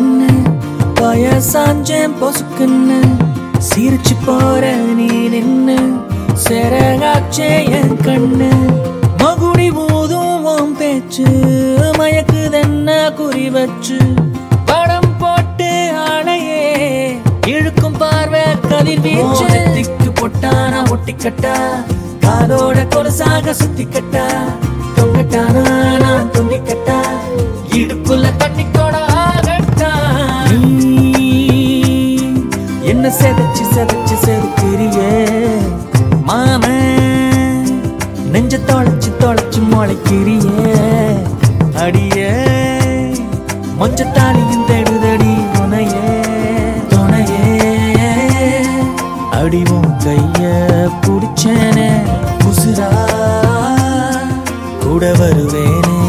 கண்ணு வயசாஞ்சேன் பொசுக்குன்னு சிரிச்சு போற நீ நின்னு சிறகாச்சே என் கண்ணு மகுடி ஊதும் உன் பேச்சு மயக்குதென்ன குறி வச்சு படம் போட்டு ஆணையே இழுக்கும் பார்வை கதிர் வீச்சு திக்கு பொட்டானா ஒட்டிக்கட்டா காலோட கொலுசாக சுத்திக்கட்டா தொங்கட்டானா நான் துண்டிக்கட்டா இடுப்புல தண்ணிக்கோட ஆகட்டா நீ என்ன செதச்சு செதச்சு செதுக்கிறியே மாம நெஞ்ச தொலைச்சு தொலைச்சு முளைக்கிறியே அடியே மொஞ்ச தாலியும் தேடுதடி உனையே துணையே அடிவும் கைய புடிச்சேனே உசுரா கூட வருவேனே